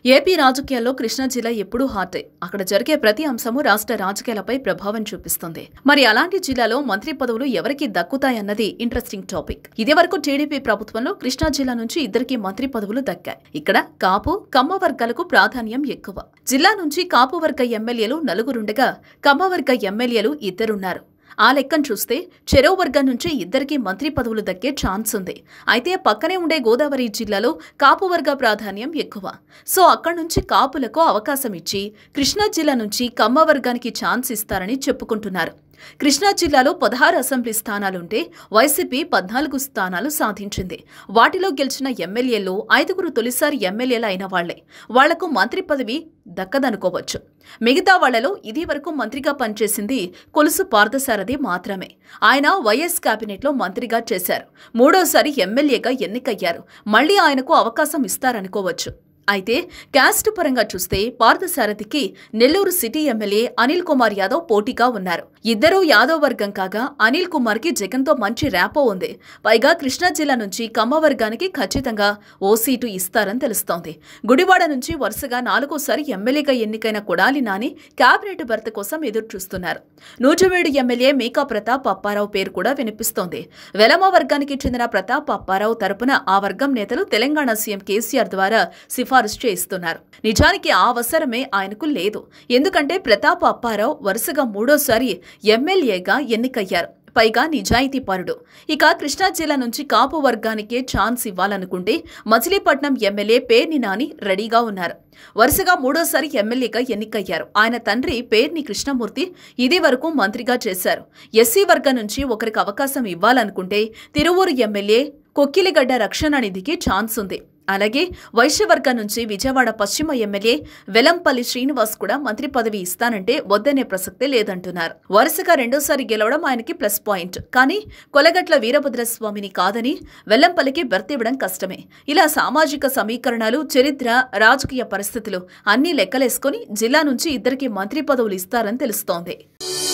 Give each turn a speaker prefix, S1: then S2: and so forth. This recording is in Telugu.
S1: ఏపీ రాజకీయాల్లో కృష్ణా జిల్లా ఎప్పుడూ హాటే అక్కడ జరిగే ప్రతి అంశము రాష్ట్ర రాజకీయాలపై ప్రభావం చూపిస్తుంది మరి అలాంటి జిల్లాలో మంత్రి పదవులు ఎవరికి దక్కుతాయన్నది ఇంట్రెస్టింగ్ టాపిక్ ఇది వరకు టీడీపీ ప్రభుత్వంలో కృష్ణా జిల్లా నుంచి ఇద్దరికి మంత్రి పదవులు దక్కాయి ఇక్కడ కాపు కమ్మ వర్గాలకు ప్రాధాన్యం ఎక్కువ జిల్లా నుంచి కాపు వర్గ ఎమ్మెల్యేలు నలుగురుండగా కమ్మ వర్గ ఎమ్మెల్యేలు ఇద్దరున్నారు ఆ లెక్కను చూస్తే చెరో వర్గం నుంచి ఇద్దరికి మంత్రి పదవులు దక్కే ఛాన్స్ ఉంది అయితే పక్కనే ఉండే గోదావరి జిల్లాలో కాపు వర్గ ప్రాధాన్యం ఎక్కువ సో అక్కడి నుంచి కాపులకు అవకాశం ఇచ్చి కృష్ణా జిల్లా నుంచి కమ్మ వర్గానికి ఛాన్స్ ఇస్తారని చెప్పుకుంటున్నారు కృష్ణా జిల్లాలో పదహారు అసెంబ్లీ స్థానాలుంటే వైసీపీ పద్నాలుగు స్థానాలు సాధించింది వాటిలో గెలిచిన ఎమ్మెల్యేలు ఐదుగురు తొలిసారి ఎమ్మెల్యేలు అయిన వాళ్లే వాళ్లకు మంత్రి పదవి దక్కదనుకోవచ్చు మిగతా వాళ్లలో ఇది వరకు మంత్రిగా పనిచేసింది కొలుసు పార్థసారథి మాత్రమే ఆయన వైఎస్ కేబినెట్లో మంత్రిగా చేశారు మూడోసారి ఎమ్మెల్యేగా ఎన్నికయ్యారు మళ్లీ ఆయనకు అవకాశం ఇస్తారనుకోవచ్చు అయితే క్యాస్ట్ పరంగా చూస్తే పార్థసారథికి నెల్లూరు సిటీ ఎమ్మెల్యే అనిల్ కుమార్ యాదవ్ పోటీగా ఉన్నారు ఇద్దరూ యాదవ్ వర్గం కాగా అనిల్ కుమార్ కి జగన్తో మంచి ర్యాపో ఉంది పైగా కృష్ణా జిల్లా నుంచి కమ్మ వర్గానికి ఖచ్చితంగా ఓ సీటు ఇస్తారని తెలుస్తోంది గుడివాడ నుంచి వరుసగా నాలుగోసారి ఎమ్మెల్యేగా ఎన్నికైన కొడాలి నాని కేబినెట్ భర్త కోసం ఎదురు చూస్తున్నారు నూజువేడు ఎమ్మెల్యే మీకా ప్రతాప్ అప్పారావు పేరు కూడా వినిపిస్తోంది వెలమ వర్గానికి చెందిన ప్రతాప్ అప్పారావు తరపున ఆ వర్గం నేతలు తెలంగాణ సీఎం కేసీఆర్ ద్వారా సిఫారసు చేయిస్తున్నారు నిజానికి ఆ అవసరమే ఆయనకు లేదు ఎందుకంటే ప్రతాప్ అప్పారావు వరుసగా మూడోసారి ఎమ్మెల్యేగా ఎన్నికయ్యారు పైగా నిజాయితీ పరుడు ఇక కృష్ణా జిల్లా నుంచి కాపు వర్గానికే ఛాన్స్ ఇవ్వాలనుకుంటే మచిలీపట్నం ఎమ్మెల్యే పేర్ని నాని రెడీగా ఉన్నారు వరుసగా మూడోసారి ఎమ్మెల్యేగా ఎన్నికయ్యారు ఆయన తండ్రి పేర్ని కృష్ణమూర్తి ఇది వరకు మంత్రిగా చేశారు ఎస్సీ వర్గం నుంచి ఒకరికి అవకాశం ఇవ్వాలనుకుంటే తిరువూరు ఎమ్మెల్యే కొక్కిలిగడ్డ రక్షణ నిధికి ఛాన్స్ ఉంది అలాగే వైశ్యవర్గం నుంచి విజయవాడ పశ్చిమ ఎమ్మెల్యే వెలంపల్లి శ్రీనివాస్ కూడా మంత్రి పదవి ఇస్తానంటే వద్దనే ప్రసక్తే లేదంటున్నారు వరుసగా రెండోసారి గెలవడం ఆయనకి ప్లస్ పాయింట్ కానీ కొలగట్ల వీరభద్రస్వామిని కాదని వెల్లంపల్లికి బెర్తివ్వడం కష్టమే ఇలా సామాజిక సమీకరణాలు చరిత్ర రాజకీయ పరిస్థితులు అన్నీ లెక్కలేసుకుని జిల్లా నుంచి ఇద్దరికి మంత్రి పదవులు ఇస్తారని తెలుస్తోంది